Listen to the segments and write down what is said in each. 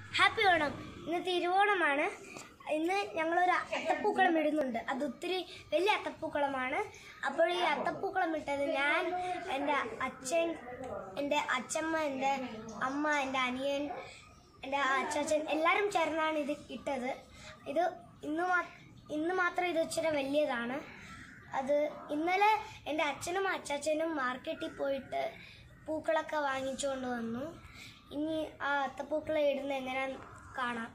happy Onam ഇന്ന് തിരുവോണമാണ് ഇന്ന് ഞങ്ങളൊരു അത്തപ്പൂക്കളം ഇടുന്നുണ്ട് അത് ഒത്തിരി വലിയ അത്തപ്പൂക്കളമാണ് അപ്പോൾ ഈ അത്തപ്പൂക്കളം ഇട്ടത് ഞാൻ എൻ്റെ അച്ഛൻ എൻ്റെ അച്ഛമ്മ എൻ്റെ അമ്മ എൻ്റെ അനിയൻ എൻ്റെ അച്ചാച്ചൻ എല്ലാവരും ചേർന്നാണ് ഇത് ഇട്ടത് ഇത് ഇന്ന് മാ ഇന്ന് മാത്രം ഇത് ഇച്ചിരി വലിയതാണ് അത് ഇന്നലെ എൻ്റെ അച്ഛനും അച്ചാച്ചനും മാർക്കറ്റിൽ പോയിട്ട് പൂക്കളൊക്കെ വാങ്ങിച്ചുകൊണ്ട് വന്നു ഇനി ആ അത്തപ്പൂക്കളം ഇടുന്ന എങ്ങനെയാന്ന് കാണാം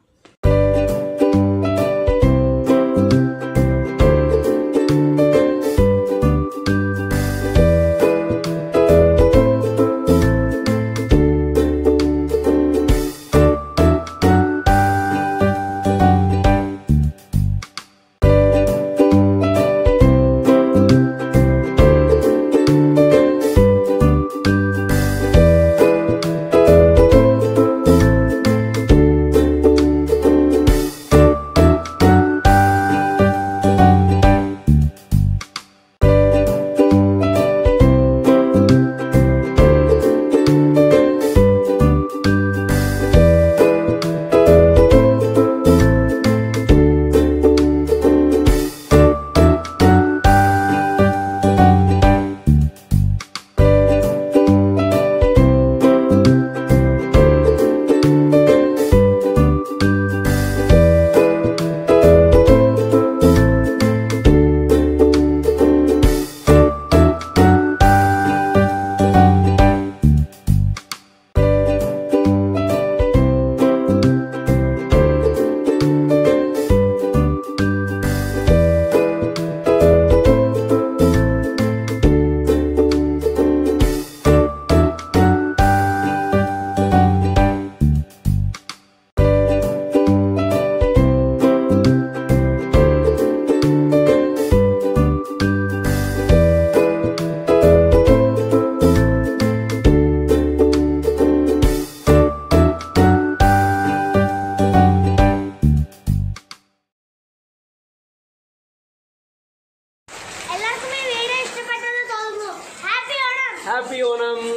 എല്ലാവർക്കും ഈ വീഡിയോ ഇഷ്ടപ്പെട്ടെന്ന് തോന്നുന്നു ഹാപ്പി ഓണം ഹാപ്പി ഓണം